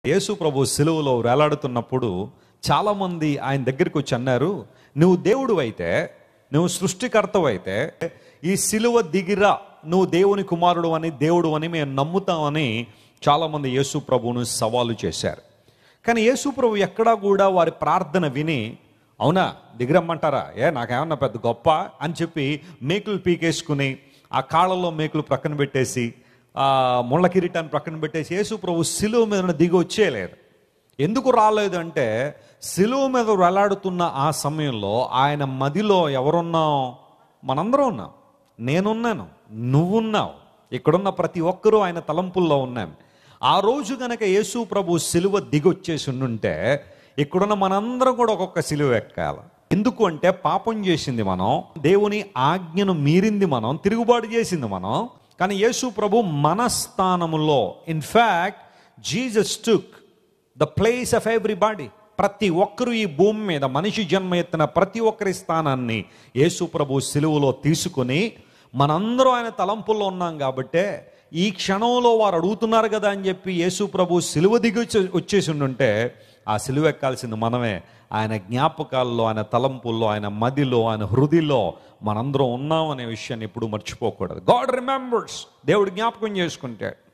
యేసు ప్రభు సిలువలో వేలాడుతున్నప్పుడు చాలామంది ఆయన దగ్గరికి వచ్చి అన్నారు నువ్వు దేవుడు అయితే నువ్వు సృష్టికర్తవు అయితే ఈ సిలువ దిగిరా నువ్వు దేవుని కుమారుడు అని దేవుడు అని మేము నమ్ముతామని చాలామంది యేసు ప్రభువును సవాలు చేశారు కానీ యేసు ప్రభు ఎక్కడా కూడా వారి ప్రార్థన విని అవునా దిగిరమ్మంటారా ఏ నాకేమన్నా పెద్ద గొప్ప అని చెప్పి మేకులు పీకేసుకుని ఆ కాళ్ళలో మేకులు ప్రక్కన పెట్టేసి ఆ ముళ్ళ కిరీటాన్ని ప్రక్కన పెట్టేసి యేసు ప్రభు సిలువ మీద దిగి వచ్చేయలేరు ఎందుకు రాలేదు అంటే సిలువ మీద వేలాడుతున్న ఆ సమయంలో ఆయన మదిలో ఎవరున్నాం మనందరం ఉన్నాం నేనున్నాను నువ్వున్నావు ఇక్కడున్న ప్రతి ఒక్కరూ ఆయన తలంపుల్లో ఉన్నాం ఆ రోజు గనక యేసు ప్రభు సిలువ దిగొచ్చేసి ఉండుంటే ఇక్కడున్న మనందరం కూడా ఒక్కొక్క సిలువ ఎక్కాలి ఎందుకు అంటే పాపం చేసింది మనం దేవుని ఆజ్ఞను మీరింది మనం తిరుగుబాటు చేసింది మనం కానీ యేసు ప్రభు మన స్థానములో in fact Jesus took the place of everybody ప్రతి ఒక్కరు ఈ భూమి మీద మనిషి జన్మ ఎత్తిన ప్రతి ఒక్కరి స్థానాన్ని యేసు ప్రభు సిలువలో తీసుకుని మనందరం ఆయన తలంపుల్లో ఉన్నాం కాబట్టే ఈ క్షణంలో వారు అడుగుతున్నారు కదా అని చెప్పి యేసు ప్రభు సిలువ దిగి వచ్చే- వచ్చేసి ఉండుంటే ఆ సిలువ ఎక్కాల్సింది మనమే ఆయన జ్ఞాపకాల్లో ఆయన తలంపుల్లో ఆయన మదిలో ఆయన హృదిలో మనందరం ఉన్నాం అనే విషయాన్ని ఎప్పుడు మర్చిపోకూడదు గాడ్ రిమెంబర్స్ దేవుడు జ్ఞాపకం చేసుకుంటాడు